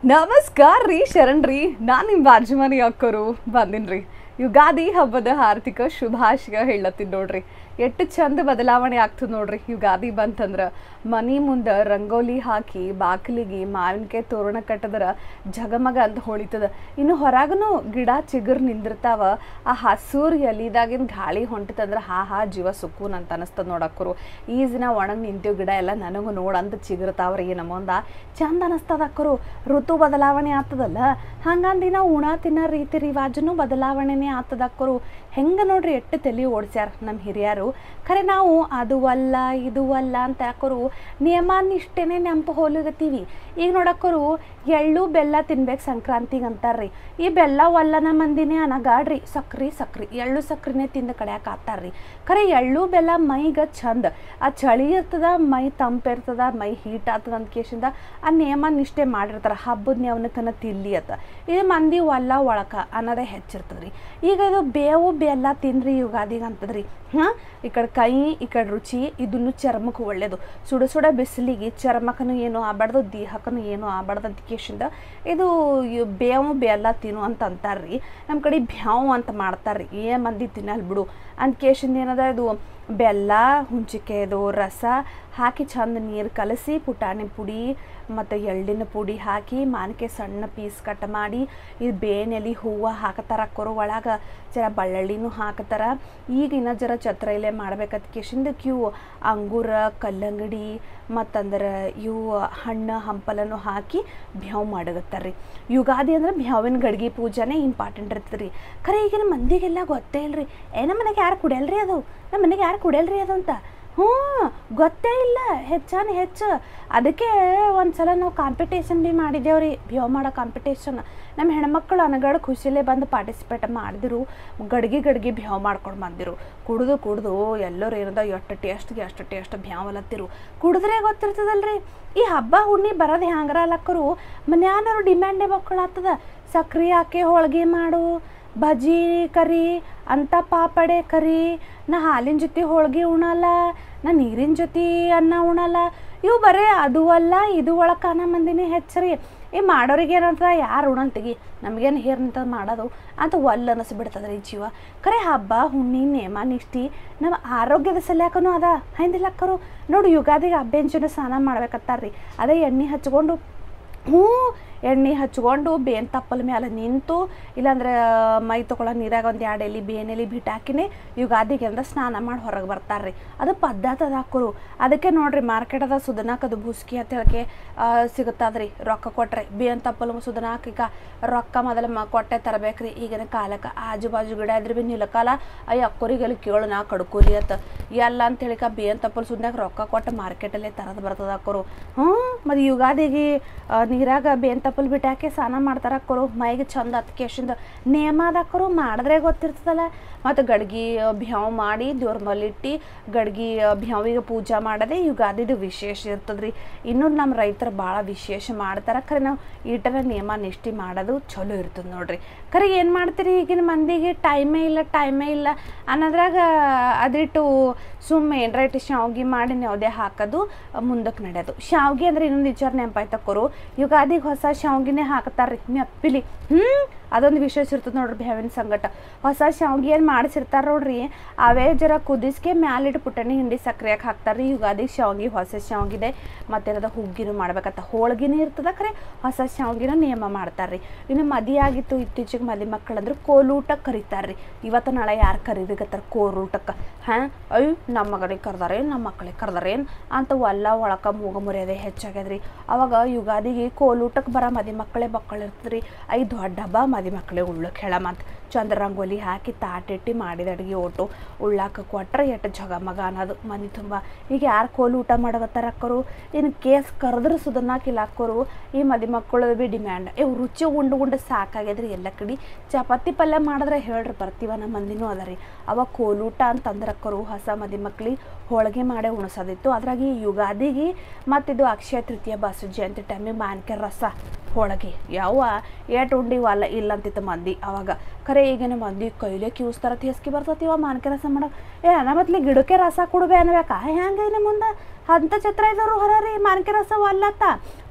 ನಮಸ್ಕಾರ ರೀ ಶರಣ್ ರೀ ನಾನು ನಿಮ್ಮ ಬಾಜುಮನಿ ಅಕ್ಕರು ಬಂದಿನ್ರಿ ಯುಗಾದಿ ಹಬ್ಬದ ಆರ್ಥಿಕ ಶುಭಾಶಯ ಹೇಳತ್ತೀನಿ ನೋಡ್ರಿ ಎಷ್ಟು ಚಂದ ಬದಲಾವಣೆ ಆಗ್ತದೆ ನೋಡ್ರಿ ಯುಗಾದಿ ಬಂತಂದ್ರ ಮನಿ ಮುಂದೆ ರಂಗೋಲಿ ಹಾಕಿ ಬಾಗಿಲಿಗೆ ಮಾವಿನಕಾಯಿ ತೋರಣ ಕಟ್ಟದ್ರ ಜಗಮಗ ಅಂತ ಹೊಳಿತದ ಇನ್ನು ಹೊರಗನು ಗಿಡ ಚಿಗುರು ನಿಂದಿರ್ತಾವ ಆ ಹಸೂರ್ ಎಲಿದಾಗಿನ ಗಾಳಿ ಹೊಂಟಿತಂದ್ರ ಹಾ ಹಾ ಜೀವ ಸುಕ್ಕೂನ್ ಅಂತ ಅನಸ್ತದ ನೋಡಕ್ಕರು ಈ ದಿನ ಒಣಗ್ ನಿಂತೀವ್ ಗಿಡ ಎಲ್ಲ ನನಗೂ ನೋಡಂತ ಚಿಗುರ್ತಾವ್ರಿ ನಮ್ಮೊಂದ ಚಂದ ಅನಸ್ತದ ಅಕ್ಕರು ಋತು ಬದಲಾವಣೆ ಆಗ್ತದಲ್ಲ ಹಂಗಂದಿ ನಾವು ಉಣ ತಿನ್ನೋ ರೀತಿ ರಿವಾಜನು ಬದಲಾವಣೆನೇ ಆಗ್ತದ ಅಕ್ಕರು ಹೆಂಗ ನೋಡ್ರಿ ಎಟ್ಟು ತಲೆ ಓಡಿಸ್ಯಾರ ನಮ್ಮ ಹಿರಿಯರು ಖರೆ ನಾವು ಅದು ಅಲ್ಲ ಇದು ಅಲ್ಲ ಅಂತ ಯಾಕರು ನಿಯಮ ನಿಷ್ಠೆನೆ ನೆಂಪು ಹೋಲಿಗತ್ತೀವಿ ಈಗ ನೋಡಕ್ಕರು ಎಳ್ಳು ಬೆಲ್ಲ ತಿನ್ಬೇಕು ಸಂಕ್ರಾಂತಿಗೆ ಅಂತಾರ್ರಿ ಈ ಬೆಲ್ಲ ಒಲ್ಲನ ಮಂದಿನೇ ಅನಗಾಡ್ರಿ ಸಕ್ರಿ ಸಕ್ರಿ ಎಳ್ಳು ಸಕ್ರಿನೇ ತಿಂದ ಕಡ್ಯಾಕ ಆತಾರ್ರಿ ಖರೆ ಎಳ್ಳು ಬೆಲ್ಲ ಮೈಗ ಚಂದ ಆ ಚಳಿ ಇರ್ತದ ಮೈ ತಂಪಿರ್ತದ ಮೈ ಹೀಟ್ ಆಗ್ತದ ಅಂತ ಕೇಶಿಂದ ಆ ನಿಯಮ ನಿಷ್ಠೆ ಮಾಡಿರ್ತಾರ ಹಬ್ಬದ ನ್ಯವನಕನ ತಿಲ್ಲಿ ಅತ್ತ ಇದು ಮಂದಿ ಒಲ್ಲ ಒಳಕ ಅನ್ನೋದೇ ಹೆಚ್ಚಿರ್ತದ್ರಿ ಈಗ ಇದು ಬೇವು ಬೆಲ್ಲ ತಿನ್ರಿ ಯುಗಾದಿಗೆ ಅಂತದ್ರಿ ಹಾಂ ಈ ಕಡೆ ಕೈ ಈ ಕಡೆ ರುಚಿ ಇದನ್ನು ಚರ್ಮಕ್ಕೆ ಒಳ್ಳೇದು ಸುಡ ಸುಡ ಬಿಸಿಲಿಗೆ ಚರ್ಮಕ್ಕನು ಏನು ಆಗ್ಬಾರ್ದು ದೇಹಕ್ಕನು ಏನು ಆಗ್ಬಾರ್ದು ಅಂತ ಕೇಶಿಂದ ಇದು ಇವ್ ಬೇವು ಬೆಲ್ಲ ತಿನ್ನು ಅಂತ ಅಂತಾರ್ರಿ ನಮ್ಮ ಕಡೆ ಬ್ಯಾವು ಅಂತ ಮಾಡ್ತಾರ್ರಿ ಏ ಮಂದಿ ತಿನ್ನಲ್ ಬಿಡು ಅಂತ ಕೇಶಿಂದ ಏನದ ಇದು ಬೆಲ್ಲ ಹುಂಚಿಕಾಯ್ದು ರಸ ಹಾಕಿ ಚಂದ ನೀರು ಕಲಸಿ ಪುಟಾಣಿ ಪುಡಿ ಮತ್ತು ಎಳ್ಳಿನ ಪುಡಿ ಹಾಕಿ ಮಾನಿಕೆ ಸಣ್ಣ ಪೀಸ್ ಕಟ್ ಮಾಡಿ ಇದು ಬೇನೆಲಿ ಹೂವು ಹಾಕತ್ತಾರ ಅಕ್ಕೋರು ಒಳಗೆ ಜರ ಬಳ್ಳಳ್ಳಿನೂ ಹಾಕತ್ತಾರ ಈಗ ಇನ್ನ ಜರ ಛತ್ರ ಇಲ್ಲೇ ಮಾಡ್ಬೇಕತ್ ಕೇಶಿಂದ ಕ್ಯೂ ಅಂಗೂರ ಕಲ್ಲಂಗಡಿ ಮತ್ತಂದ್ರೆ ಇವು ಹಣ್ಣು ಹಂಪಲನ್ನು ಹಾಕಿ ಬ್ಯಾವ್ ಮಾಡಗತ್ತಾರ್ರಿ ಯುಗಾದಿ ಅಂದ್ರೆ ಬ್ಯಾವಿನ ಗಡ್ಗೆ ಪೂಜಾನೇ ಇಂಪಾರ್ಟೆಂಟ್ ಇರ್ತದೆ ರೀ ಖರೆ ಈಗಿನ ಮಂದಿಗೆಲ್ಲ ಗೊತ್ತೇ ಇಲ್ರಿ ಏ ನಮ್ಮ ಮನೆಗೆ ಯಾರು ಕುಡಿಯಲ್ರಿ ಅದು ನಮ್ಮ ಮನೆಗೆ ಯಾರು ಕುಡಿಯಲ್ರಿ ಅದು ಅಂತ ಹ್ಞೂ ಗೊತ್ತೇ ಇಲ್ಲ ಹೆಚ್ಚಾನ ಹೆಚ್ಚು ಅದಕ್ಕೆ ಒಂದು ಸಲ ನಾವು ಕಾಂಪಿಟೇಷನ್ ಭೀ ಮಾಡಿದ್ದೇವ್ರಿ ಬ್ಯಾವ್ ಮಾಡೋ ಕಾಂಪಿಟೇಷನ್ ನಮ್ಮ ಹೆಣ್ಮಕ್ಳು ಅನಗಡ ಖುಷಿಲೇ ಬಂದು ಪಾರ್ಟಿಸಿಪೇಟ್ ಮಾಡಿದ್ರು ಗಡ್ಗೆ ಗಡ್ಗೆ ಬ್ಯಾವ್ ಮಾಡ್ಕೊಂಡು ಬಂದಿರು ಕುಡ್ದು ಕುಡ್ದು ಎಲ್ಲರೂ ಏನದ ಎಷ್ಟು ಟೇಸ್ಟ್ಗೆ ಅಷ್ಟು ಟೇಸ್ಟ್ ಬ್ಯಾವ್ ಅಲತ್ತಿರು ಕುಡಿದ್ರೆ ಗೊತ್ತಿರ್ತದಲ್ರಿ ಈ ಹಬ್ಬ ಹುಣ್ಣಿ ಬರೋದು ಹ್ಯಾಂಗ್ರ ಅಲ್ಲಕ್ಕರು ಮನ್ಯಾನರು ಡಿಮ್ಯಾಂಡೇ ಮಕ್ಕಳಾಗ್ತದ ಸಕ್ರೆ ಹಾಕಿ ಹೋಳ್ಗೆ ಮಾಡು ಬಜ್ಜಿ ಕರಿ ಅಂತ ಪಾಪಡೆ ಕರಿ ನಾ ಹಾಲಿನ ಜೊತೆ ಹೋಳ್ಗೆ ಉಣಲ್ಲ ನಾ ನೀರಿನ ಜೊತೆ ಅನ್ನ ಉಣಲ್ಲ ಇವು ಬರೇ ಅದು ಅಲ್ಲ ಇದು ಒಳಕಾನ ಮಂದಿನೇ ಹೆಚ್ಚರಿ ಈ ಮಾಡೋರಿಗೆ ಏನಂತ ಯಾರು ಉಣಂತಿಗಿ ನಮಗೇನು ಹೇರ್ನಂತ ಮಾಡೋದು ಅಂತ ಒಲ್ಲ ಅನಿಸ್ಬಿಡ್ತದೆ ರೀ ಜೀವ ಖರೆ ಹಬ್ಬ ಹುಣ್ಣಿ ನೇಮ ನಿಷ್ಠಿ ನಮ್ಮ ಆರೋಗ್ಯದ ಸಲ್ಯಾಕನೂ ಅದ ಹೈಂದಿಲ್ಲಕ್ಕರು ನೋಡಿ ಯುಗಾದಿಗೆ ಅಭ್ಯಂಜನ ಸ್ನಾನ ಮಾಡ್ಬೇಕತ್ತಾರ್ರಿ ಅದೇ ಎಣ್ಣೆ ಹಚ್ಕೊಂಡು ಹ್ಞೂ ಎಣ್ಣೆ ಹಚ್ಕೊಂಡು ಬೇನ್ ತಪ್ಪಲ ಮೇಲೆ ನಿಂತು ಇಲ್ಲಾಂದ್ರೆ ಮೈ ತೊಗೊಳೋ ನೀರಾಗ ಒಂದು ಎರಡು ಎಲೆ ಬೇನ್ ಎಲೆ ಬಿಟ್ಟು ಹಾಕಿನೇ ಯುಗಾದಿಗೆ ಅಂದ್ರೆ ಸ್ನಾನ ಮಾಡಿ ಹೊರಗೆ ಬರ್ತಾರ್ರಿ ಅದು ಪದ್ಧತಿ ಅದ ಹಾಕೋರು ಅದಕ್ಕೆ ನೋಡ್ರಿ ಮಾರ್ಕೆಟದ ಸುದನಾಕ್ ಅದು ಬುಸ್ಕಿ ಅಂತ ಹೇಳಕ್ಕೆ ಸಿಗುತ್ತದ್ರಿ ರೊಕ್ಕ ಕೊಟ್ರೆ ಬೇನ್ ತಪ್ಪಲು ಸುದನಾಕ್ ಈಗ ರೊಕ್ಕ ಮೊದಲ ಮ ಕೊಟ್ಟೆ ತರಬೇಕ್ರಿ ಈಗಿನ ಕಾಲಕ್ಕೆ ಆಜು ಬಾಜು ಗಿಡ ಇದ್ರೆ ಭೀ ನಿಲಕಾಲ ಅಯ್ಯ ಅಕ್ಕೋರಿಗೆಲ್ಲ ಕೇಳು ನಾ ಕಡ್ಕೋಲಿ ಅಂತ ಎಲ್ಲ ಅಂತ ಹೇಳಿಕ ಬೇನ್ ತಪ್ಪಲು ಸುದನಾಕ್ ರೊಕ್ಕ ಕೊಟ್ಟು ಮಾರ್ಕೆಟಲ್ಲೇ ತರದು ಬರ್ತದ ಹಾಕೋರು ಹ್ಞೂ ಮತ್ತು ಯುಗಾದಿಗೆ ಆ, ನೀರಾಗ ಬೇನ್ ತಪ್ಪಲ್ ಬಿಟ್ಟು ಹಾಕಿ ಸ್ನಾನ ಮಾಡ್ತಾರ ಹಾಕೋರು ಮೈಗೆ ಚಂದ ಹತ್ಕೇಶಿಂದ ನೇಮ ಅದಾಕೋರು ಮಾಡಿದ್ರೆ ಗೊತ್ತಿರ್ತದಲ್ಲ ಮತ್ತು ಗಡ್ಗಿ ಭ್ಯಾವ್ ಮಾಡಿ ದೇವ್ರ ಮಲ್ಲಿಟ್ಟು ಗಡ್ಗಿ ಭ್ಯಾವಿಗೆ ಪೂಜಾ ಮಾಡೋದೇ ಯುಗಾದಿದು ವಿಶೇಷ ಇರ್ತದ್ರಿ ಇನ್ನೂ ನಮ್ಮ ರೈತರು ಭಾಳ ವಿಶೇಷ ಮಾಡ್ತಾರೆ ಖರೆ ನಾವು ಈಟರ ನಿಯಮ ನಿಷ್ಠೆ ಮಾಡೋದು ಚಲೋ ಇರ್ತದೆ ನೋಡ್ರಿ ಖರೆ ಏನು ಮಾಡ್ತೀರಿ ಈಗಿನ ಮಂದಿಗೆ ಟೈಮೇ ಇಲ್ಲ ಟೈಮೇ ಇಲ್ಲ ಅನ್ನೋದ್ರಾಗ ಅದಿಟ್ಟು ಸುಮ್ಮನೆ ಏನರ ಇಟ್ಟು ಶಾವ್ಗೆ ಮಾಡಿ ಯಾವುದೇ ಹಾಕೋದು ಮುಂದಕ್ಕೆ ನಡೆಯೋದು ಶಾವ್ಗೆ ಅಂದ್ರೆ ಇನ್ನೊಂದು ವಿಚಾರ ನೆನಪಾಯ್ತಕ್ಕೋರು ಯುಗಾದಿಗೆ ಹೊಸ ಶಾವ್ಗಿನೇ ಹಾಕ್ತಾರ್ರಿ ಮೆಪ್ಪಿಲಿ ಹ್ಞೂ ಅದೊಂದು ವಿಶೇಷ ಇರ್ತದೆ ನೋಡ್ರಿ ಬೇವಿನ ಸಂಗಟ ಹೊಸ ಶಾವ್ಗೆ ಏನು ಮಾಡಿಸಿರ್ತಾರೆ ನೋಡ್ರಿ ಅವೇ ಜರ ಕುದಿಸ್ಕೆ ಮ್ಯಾಲಿಟ್ಟು ಪುಟಾಣಿ ಹಿಂಡಿ ಸಕ್ರೆ ಹಾಕಿ ಹಾಕ್ತಾರೆ ರೀ ಯುಗಾದಿ ಶಾವ್ಗೆ ಹೊಸ ಶಾವ್ಗಿದೆ ಮತ್ತೇನದ ಹುಗ್ಗಿನೂ ಮಾಡ್ಬೇಕಂತ ಹೋಳ್ಗಿನೇ ಇರ್ತದ ಖರೆ ಹೊಸ ಶಾವ್ಗಿನ ನಿಯಮ ಮಾಡ್ತಾರ್ರಿ ಇನ್ನು ಮದಿ ಆಗಿತ್ತು ಇತ್ತೀಚೆಗೆ ಮದಿ ಮಕ್ಕಳಂದ್ರೆ ಕೋಲೂಟಕ್ಕೆ ಕರೀತಾರ್ರಿ ಇವತ್ತು ನಾಳೆ ಯಾರು ಕರೀಬೇಕತ್ತಾರ ಕೋರೂಟಕ್ಕೆ ಹಾಂ ಅಯ್ಯ ನಮ್ಮ ಮಗನಿಗೆ ಕರ್ದಾರೆ ನಮ್ಮ ಮಕ್ಕಳಿಗೆ ಕರ್ದಾರೇನು ಅಂತ ಒಲ್ಲ ಒಳಕ ಮೂಗ ಮುರಿಯೋದೇ ಹೆಚ್ಚಾಗ್ಯದ್ರಿ ಅವಾಗ ಯುಗಾದಿಗೆ ಕೋಲೂಟಕ್ಕೆ ಬರೋ ಮದಿ ಮಕ್ಕಳೇ ಮಕ್ಕಳು ಇರ್ತದ್ರಿ ಐ ದೊಡ್ಡ ಹಬ್ಬ ಮದಿ ಮಕ್ಕಳೇ ಉಳ್ಳಕ್ಕೆ ಹೇಳಮಂತ ಚಂದ್ರ ರಂಗೋಲಿ ಹಾಕಿ ತಾಟಿಟ್ಟಿ ಮಾಡಿದ ಅಡುಗೆ ಓಟು ಉಳ್ಳಾಕ ಕೊಟ್ರೆ ಎಟ್ಟು ಜಗಮಗ ಅನ್ನೋದು ಮನೆ ತುಂಬ ಈಗ ಯಾರು ಕೋಲು ಊಟ ಮಾಡಕತ್ತಾರ ಅಕ್ಕರು ಇನ್ನು ಕೇಸ್ ಕರೆದ್ರೆ ಸುಧನಾಕಿಲ್ಲ ಅಕ್ಕೋರು ಈ ಮದಿ ಮಕ್ಕಳು ಬಿ ಡಿಮ್ಯಾಂಡ್ ಇವು ರುಚಿ ಉಂಡು ಉಂಡು ಸಾಕಾಗ್ಯದ್ರಿ ಎಲ್ಲ ಕಡೆ ಚಪಾತಿ ಪಲ್ಯ ಮಾಡಿದ್ರೆ ಹೇಳ್ರಿ ಬರ್ತೀವ ನಮ್ಮ ಮಂದಿನೂ ಅದ ರೀ ಅವಾಗ ಕೋಲೂಟ ಅಂತಂದ್ರೆ ಅಕ್ಕರು ಹೊಸ ಮದಿ ಮಕ್ಳಿಗೆ ಹೋಳಿಗೆ ಮಾಡೇ ಉಣಿಸೋದಿತ್ತು ಅದ್ರಾಗ ಈ ಯುಗಾದಿಗೆ ಮತ್ತಿದು ಅಕ್ಷಯ ತೃತೀಯ ಬಸವ ಜಯಂತಿ ಟೈಮಿಗೆ ಮಾನ್ಕೆ ರಸ ಹೋಳಿಗೆ ಯಾವ ಏಟ್ ಉಂಡಿವಲ್ಲ ಇಲ್ಲ ಅಂತಿತ್ತು ಮಂದಿ ಅವಾಗ ಖರೆ ಈಗಿನ ಮಂದಿ ಕೈಲೇ ಕಿವಿಸ್ತಾರ ತೀಸ್ಕಿ ಬರ್ತತಿವ ಮಾನ್ಕೆ ರಸ ಮಾಡಕ್ ಏ ಅನ್ನ ಬದ್ಲಿ ಗಿಡಕ್ಕೆ ರಸ ಕೊಡ್ಬೇ ಅನ್ಬೇಕಾ ಹೆಂಗ ಇನ್ನು ಮುಂದೆ ಅಂತ ಛತ್ರ ಇದ್ದವ್ರು ಹೊರ ರೀ ಮಾನ್ಕೆ ರಸ ಅಲ್ಲತ್ತ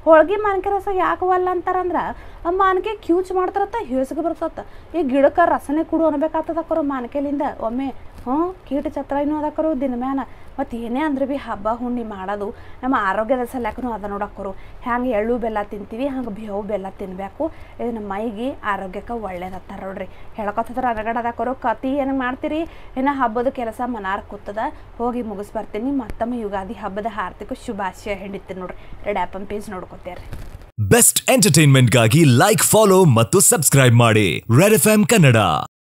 ಹೋಳ್ಗೆ ಮಾನ್ಕೆ ರಸ ಯಾಕೆ ವಲ್ಲ ಅಂತಾರಂದ್ರೆ ಆ ಮಾನ್ಕೆ ಕ್ಯೂಚ್ ಮಾಡ್ತಾರತ್ತ ಹೇಸಿಗೆ ಬರ್ತತ್ತ ಈ ಗಿಡಕ್ಕೆ ರಸನೆ ಕುಡು ಅನ್ಬೇಕಾಗ್ತದ ಅಕ್ಕರು ಮಾನ್ಕೆಲಿಂದ ಒಮ್ಮೆ ಹ್ಞೂ ಕೀಟ ಛತ್ರ ಇನ್ನೂ ಅದಕ್ಕರು ದಿನಮ್ಯಾನ ಮತ್ತು ಏನೇ ಅಂದ್ರೆ ಭೀ ಹಬ್ಬ ಹುಣ್ಣಿ ಮಾಡೋದು ನಮ್ಮ ಆರೋಗ್ಯದ ಸಲಕ್ಕೂ ಅದ ನೋಡಕ್ಕರು ಹ್ಯಾಂಗೆ ಎಳ್ಳು ಬೆಲ್ಲ ತಿಂತೀವಿ ಹಂಗೆ ಬೇವು ಬೆಲ್ಲ ತಿನ್ನಬೇಕು ಇದು ನಮ್ಮ ಮೈಗೆ ಆರೋಗ್ಯಕ್ಕೆ ಒಳ್ಳೇದತ್ತಾರ ನೋಡ್ರಿ ಹೇಳಕೊತ್ತಿದ್ರೆ ಅನಗಡ ಅದಕ್ಕರು ಕತಿ ಏನು ಮಾಡ್ತೀರಿ ಇನ್ನು ಹಬ್ಬದ ಕೆಲಸ ಮನಾರ್ ಕೂತದ ಹೋಗಿ ಮುಗಿಸ್ ಬರ್ತೀನಿ ಮತ್ತೊಮ್ಮೆ ಯುಗಾದಿ ಹಬ್ಬದ ಹಾರ್ದಿಕ ಶುಭಾಶಯ ಹಿಡಿತೀನಿ ನೋಡ್ರಿ ಎರಡು ಆ್ಯಪನ್ ಪೇಜ್ ನೋಡ್ಕೊತೀರಿ ಬೆಸ್ಟ್ ಎಂಟರ್ಟೈನ್ಮೆಂಟ್ಗಾಗಿ ಲೈಕ್ ಫಾಲೋ ಮತ್ತು ಸಬ್ಸ್ಕ್ರೈಬ್ ಮಾಡಿ ರೆಡ್ ಎಫ್ ಕನ್ನಡ